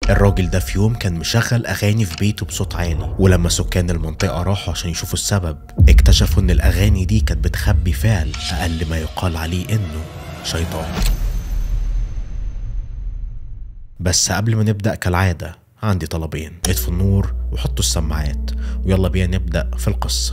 الراجل ده في يوم كان مشغل اغاني في بيته بصوت عالي ولما سكان المنطقه راحوا عشان يشوفوا السبب اكتشفوا ان الاغاني دي كانت بتخبي فعل اقل ما يقال عليه انه شيطان بس قبل ما نبدا كالعاده عندي طلبين اطفوا النور وحطوا السماعات ويلا بينا نبدا في القصه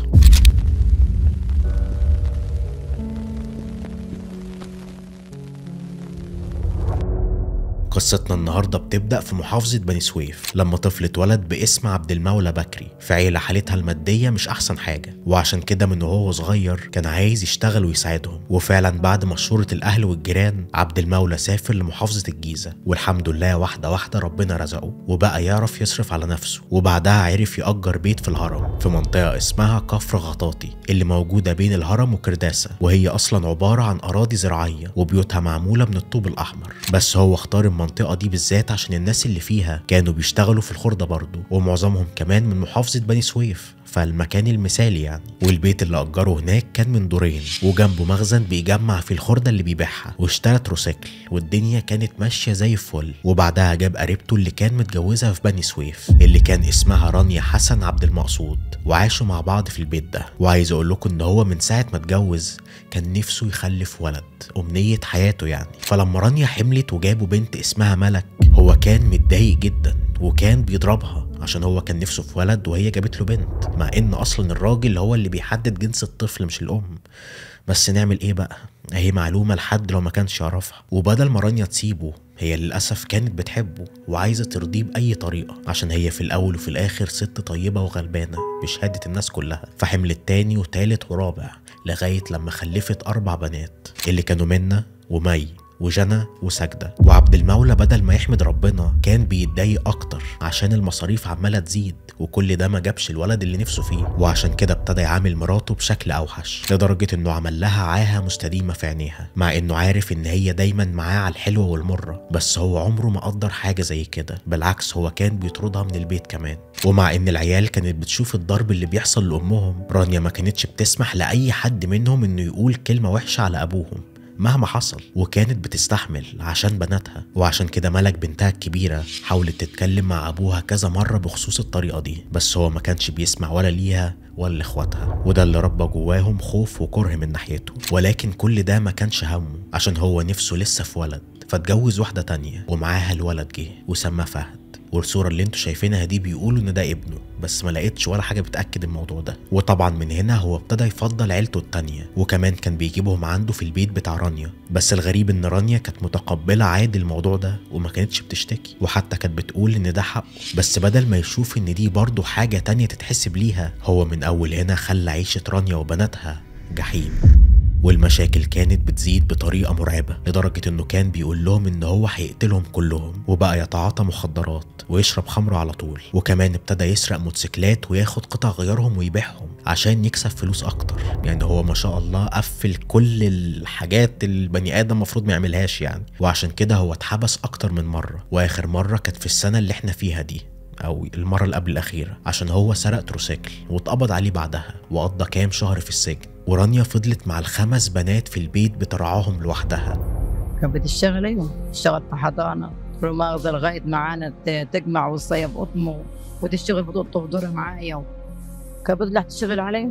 قصتنا النهارده بتبدا في محافظه بني سويف لما طفل اتولد باسم عبد المولى بكري في عيله حالتها الماديه مش احسن حاجه وعشان كده من وهو صغير كان عايز يشتغل ويساعدهم وفعلا بعد مشوره الاهل والجيران عبد المولى سافر لمحافظه الجيزه والحمد لله واحده واحده ربنا رزقه وبقى يعرف يصرف على نفسه وبعدها عرف يأجر بيت في الهرم في منطقه اسمها كفر غطاطي اللي موجوده بين الهرم وكرداسه وهي اصلا عباره عن اراضي زراعيه وبيوتها معموله من الطوب الاحمر بس هو اختار المنطقة دي بالذات عشان الناس اللي فيها كانوا بيشتغلوا في الخردة برضه ومعظمهم كمان من محافظة بني سويف فالمكان المثالي يعني والبيت اللي أجره هناك كان من دورين وجنبه مخزن بيجمع فيه الخردة اللي بيبيعها واشترى تروسيكل والدنيا كانت ماشية زي الفل وبعدها جاب قريبته اللي كان متجوزها في بني سويف اللي كان اسمها رانيا حسن عبد المقصود وعاشوا مع بعض في البيت ده وعايز اقول لكم ان هو من ساعة ما اتجوز كان نفسه يخلف ولد أمنية حياته يعني فلما رانيا حملت وجابوا بنت اسمها ملك هو كان متضايق جدا وكان بيضربها عشان هو كان نفسه في ولد وهي جابت له بنت مع ان اصلا الراجل هو اللي بيحدد جنس الطفل مش الام بس نعمل ايه بقى هي معلومة لحد لو ما كانش يعرفها وبدل ما رانيا تسيبه هي للأسف كانت بتحبه وعايزة ترضيه بأي طريقة عشان هي في الأول وفي الآخر ست طيبة وغلبانة بشهادة الناس كلها فحملت تاني وتالت ورابع لغاية لما خلفت أربع بنات اللي كانوا منا ومي وجنى وسجدة وعبد المولى بدل ما يحمد ربنا كان بيتضايق أكتر عشان المصاريف عمالة تزيد وكل ده ما جابش الولد اللي نفسه فيه وعشان كده ابتدى يعامل مراته بشكل أوحش لدرجة إنه عمل لها عاهة مستديمة في عينيها مع إنه عارف إن هي دايما معاه على الحلوة والمرة بس هو عمره ما قدر حاجة زي كده بالعكس هو كان بيطردها من البيت كمان ومع إن العيال كانت بتشوف الضرب اللي بيحصل لأمهم رانيا ما كانتش بتسمح لأي حد منهم إنه يقول كلمة وحشة على أبوهم مهما حصل وكانت بتستحمل عشان بناتها وعشان كده ملك بنتها الكبيرة حاولت تتكلم مع أبوها كذا مرة بخصوص الطريقة دي بس هو ما كانش بيسمع ولا ليها ولا لإخواتها وده اللي ربى جواهم خوف وكره من ناحيته ولكن كل ده ما كانش همه عشان هو نفسه لسه في ولد فاتجوز واحدة تانية ومعاها الولد جه وسماه فهد والصورة اللي انتوا شايفينها دي بيقولوا ان ده ابنه بس ما لقيتش ولا حاجة بتأكد الموضوع ده وطبعا من هنا هو ابتدى يفضل عيلته التانية وكمان كان بيجيبهم عنده في البيت بتاع رانيا بس الغريب ان رانيا كانت متقبلة عادي الموضوع ده وما كانتش بتشتكي وحتى كانت بتقول ان ده حقه بس بدل ما يشوف ان دي برضه حاجة تانية تتحسب ليها هو من اول هنا خلى عيشة رانيا وبناتها جحيم والمشاكل كانت بتزيد بطريقة مرعبة لدرجة انه كان بيقول لهم ان هو هيقتلهم كلهم وبقى يتعاطى مخدرات ويشرب خمر على طول وكمان ابتدى يسرق موتوسيكلات وياخد قطع غيارهم ويبيعهم عشان يكسب فلوس اكتر يعني هو ما شاء الله قفل كل الحاجات اللي البني ادم المفروض ما يعملهاش يعني وعشان كده هو اتحبس اكتر من مرة واخر مرة كانت في السنة اللي احنا فيها دي او المره اللي قبل الاخيره عشان هو سرق تروسيكل واتقبض عليه بعدها وقضى كام شهر في السجن ورانيا فضلت مع الخمس بنات في البيت بترعاهم لوحدها كانت بتشتغل ايوه تشتغل في حضانه في المغزى لغايه معانا ت- تجمع وتصيب قطن وتشتغل في دور دورها معايا كانت بتطلع تشتغل عليهم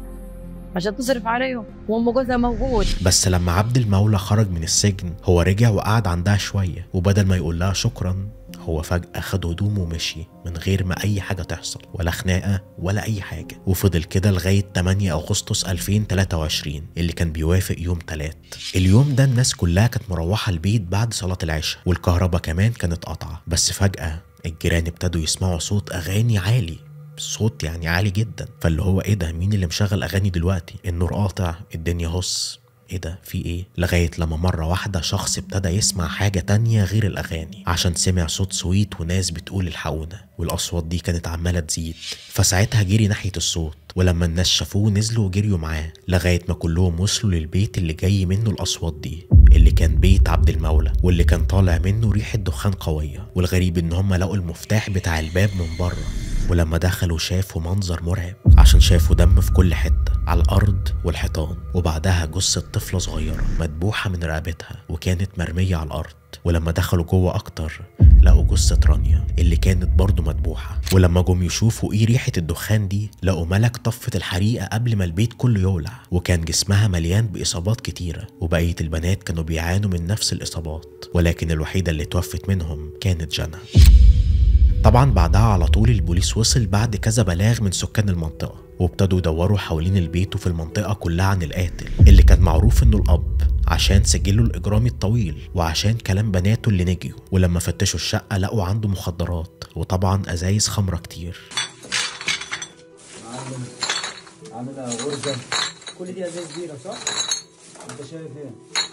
عشان تصرف عليهم وام جوزها موجود بس لما عبد المولى خرج من السجن هو رجع وقعد عندها شويه وبدل ما يقول لها شكرا هو فجأة خد هدومه ومشي من غير ما أي حاجة تحصل ولا خناقة ولا أي حاجة وفضل كده لغاية 8 أغسطس 2023 اللي كان بيوافق يوم تلات اليوم ده الناس كلها كانت مروحة البيت بعد صلاة العشاء والكهرباء كمان كانت قاطعة بس فجأة الجيران ابتدوا يسمعوا صوت أغاني عالي صوت يعني عالي جدا فاللي هو ايه ده مين اللي مشغل اغاني دلوقتي النور قاطع الدنيا هص ايه ده في ايه لغاية لما مرة واحدة شخص ابتدى يسمع حاجة تانية غير الأغاني عشان سمع صوت سويت وناس بتقول الحقونا والأصوات دي كانت عمالة تزيد فساعتها جري ناحية الصوت ولما الناس شافوه نزلوا وجريوا معاه لغاية ما كلهم وصلوا للبيت اللي جاي منه الأصوات دي اللي كان بيت عبد المولى واللي كان طالع منه ريحة دخان قوية والغريب إن هم لقوا المفتاح بتاع الباب من بره ولما دخلوا شافوا منظر مرعب عشان شافوا دم في كل حتة على الأرض والحيطان وبعدها جثة طفلة صغيرة مدبوحة من رقبتها وكانت مرمية على الأرض ولما دخلوا جوه اكتر لقوا جثة رانيا اللي كانت برضه مذبوحة ولما جم يشوفوا ايه ريحة الدخان دي لقوا ملك طفت الحريقة قبل ما البيت كله يولع وكان جسمها مليان بإصابات كتيرة وبقية البنات كانوا بيعانوا من نفس الإصابات ولكن الوحيدة اللي توفت منهم كانت جنى طبعا بعدها على طول البوليس وصل بعد كذا بلاغ من سكان المنطقة وابتدوا يدوروا حوالين البيت وفي المنطقة كلها عن القاتل اللي كان معروف انه الأب عشان سجله الإجرامي الطويل وعشان كلام بناته اللي نجيوا ولما فتشوا الشقة لقوا عنده مخدرات وطبعا أزايز خمرة كتير معلم عاملها غرزة كل دي ازاز بيرة صح؟ انت شايف ايه؟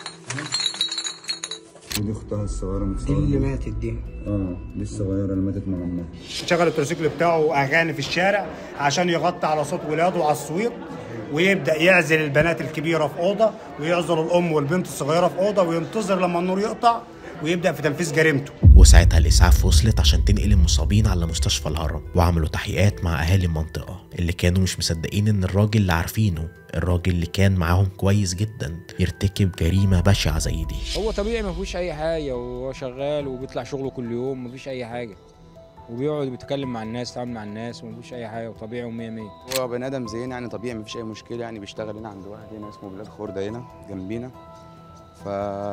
ودي اختها الصغيره دي متصوره اللي ماتت دي اه دي الصغيره اللي ماتت مع امها شغل التروسيكل بتاعه اغاني في الشارع عشان يغطي على صوت ولاده على السويق ويبدا يعزل البنات الكبيره في اوضه ويعزل الام والبنت الصغيره في اوضه وينتظر لما النور يقطع ويبدا في تنفيذ جريمته وساعتها الإسعاف وصلت عشان تنقل المصابين على مستشفى الهرم وعملوا تحقيقات مع أهالي المنطقة اللي كانوا مش مصدقين إن الراجل اللي عارفينه الراجل اللي كان معاهم كويس جدا يرتكب جريمة بشعة زي دي هو طبيعي ما فيهوش اي حاجه وهو شغال وبيطلع شغله كل يوم ما فيش اي حاجه وبيقعد بيتكلم مع الناس يتعامل مع الناس وما فيش اي حاجه وطبيعي ومية مية هو بني ادم زينا يعني طبيعي مفيش اي مشكله يعني بيشتغل هنا عند واحد هنا اسمه بلال خورده هنا جنبينا ف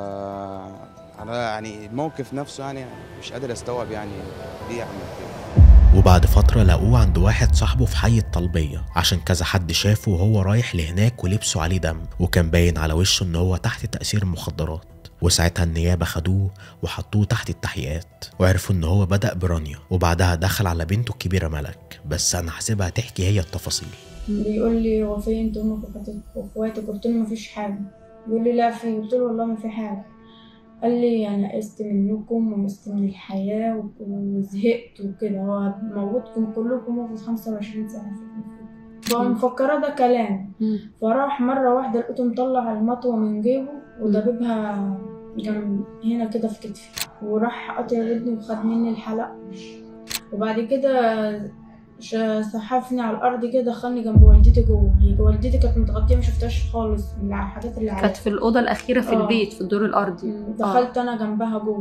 انا يعني الموقف نفسه يعني مش قادر استوعب يعني ليه يعمل كده وبعد فترة لقوه عند واحد صاحبه في حي الطلبية عشان كذا حد شافه وهو رايح لهناك ولبسه عليه دم وكان باين على وشه ان هو تحت تأثير المخدرات وساعتها النيابة خدوه وحطوه تحت التحقيقات وعرفوا ان هو بدأ برانيا وبعدها دخل على بنته الكبيرة ملك بس انا هسيبها تحكي هي التفاصيل بيقول لي هو في انت امك واخواتك قلت له مفيش حاجه بيقول لي لا في قلت له والله ما في حاجه قال لي انا قست منكم وقست من الحياه و- وزهقت وكده هو موتكم كلكم وفي 25 سنه في فهو مفكره ده كلام فراح مره واحده لقيته مطلع المطوه من جيبه ودببها جنب هنا كده في كتفي وراح قاطع ودني وخد مني الحلق وبعد كده ش- سحفني على الارض كده دخلني جنب والدتي جوه هي والدتي كانت متغطيه ما شفتهاش خالص من الحاجات اللي عليها كانت في الأوضة الأخيرة في آه. البيت في الدور الأرضي مم، دخلت انا جنبها جوه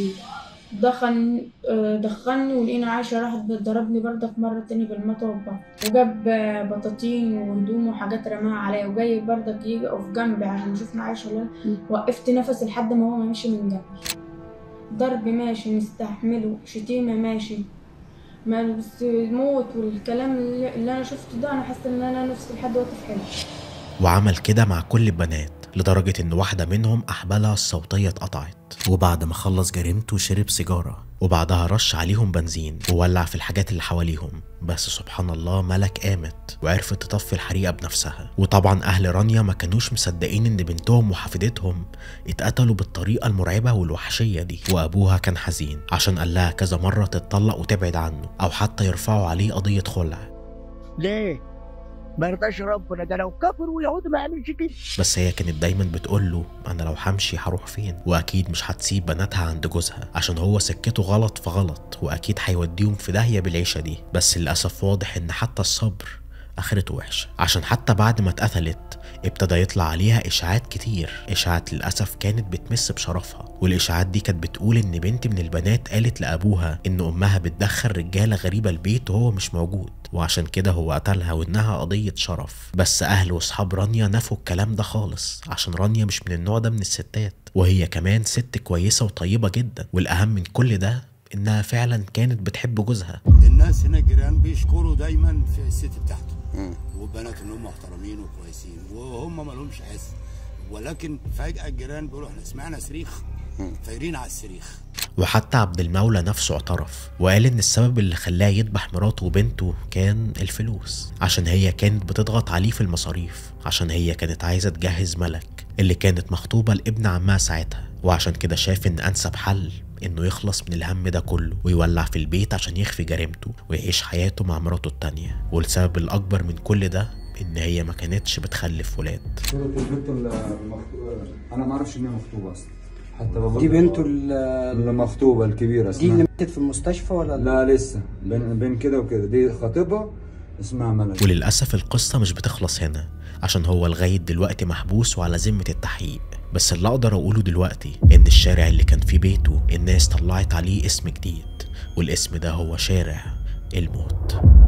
دخل آه، دخلني ولقينا عايشة راحت ضربني بردك مرة تاني بالمطوة ببطن وجاب آه، بطاطين وهدوم وحاجات رماها عليا وجاي بردك يجي يقف جنبي عشان يشوفني عايشة ولا لا. مم. وقفت نفسي لحد ما هو ماشي من جنبي ضرب ماشي مستحمله شتيمة ماشي ما بس الموت والكلام اللي اللي انا شفته ده انا حاسه ان انا نفسي لحد دلوقتي في حلم وعمل كده مع كل البنات لدرجة إن واحدة منهم أحبالها الصوتية اتقطعت وبعد ما خلص جريمته شرب سيجارة وبعدها رش عليهم بنزين وولع في الحاجات اللي حواليهم بس سبحان الله ملك قامت وعرفت تطفي الحريقة بنفسها وطبعا أهل رانيا ما كانوش مصدقين إن بنتهم وحفيدتهم اتقتلوا بالطريقة المرعبة والوحشية دي وأبوها كان حزين عشان قال لها كذا مرة تتطلق وتبعد عنه أو حتى يرفعوا عليه قضية خلع ليه؟ ما يرضاش ربنا ده لو كفر ويهود ما يعملش كده بس هي كانت دايما بتقول له انا لو همشي هروح فين واكيد مش هتسيب بناتها عند جوزها عشان هو سكته غلط في غلط واكيد هيوديهم في داهيه بالعيشه دي بس للاسف واضح ان حتى الصبر اخرته وحشه عشان حتى بعد ما اتقتلت ابتدى يطلع عليها اشاعات كتير اشاعات للاسف كانت بتمس بشرفها والاشاعات دي كانت بتقول ان بنت من البنات قالت لابوها ان امها بتدخل رجاله غريبه البيت وهو مش موجود وعشان كده هو قتلها وانها قضيه شرف بس اهل واصحاب رانيا نفوا الكلام ده خالص عشان رانيا مش من النوع ده من الستات وهي كمان ست كويسه وطيبه جدا والاهم من كل ده انها فعلا كانت بتحب جوزها الناس هنا جيران بيشكروا دايما في الست بتاعته مم. والبنات انهم محترمين وكويسين وهم ما لهمش حس ولكن فجاه الجيران بيقولوا احنا سمعنا صريخ فايرين على الصريخ وحتى عبد المولى نفسه اعترف وقال ان السبب اللي خلاه يذبح مراته وبنته كان الفلوس عشان هي كانت بتضغط عليه في المصاريف عشان هي كانت عايزه تجهز ملك اللي كانت مخطوبه لابن عمها ساعتها وعشان كده شاف ان انسب حل انه يخلص من الهم ده كله ويولع في البيت عشان يخفي جريمته ويعيش حياته مع مراته التانية والسبب الاكبر من كل ده ان هي ما كانتش بتخلف ولاد صورة البنت المخطوبة أنا ما أعرفش إن هي مخطوبة أصلا حتى بابا دي بنته ال- اللي مخطوبة الكبيرة دي اسمها اللي ماتت في المستشفى ولا لا لسه بين, بين كده وكده دي خطيبها اسمها ملك وللأسف القصة مش بتخلص هنا عشان هو لغاية دلوقتي محبوس وعلى ذمة التحقيق بس اللي اقدر اقوله دلوقتي ان الشارع اللي كان في بيته الناس طلعت عليه اسم جديد والاسم ده هو شارع الموت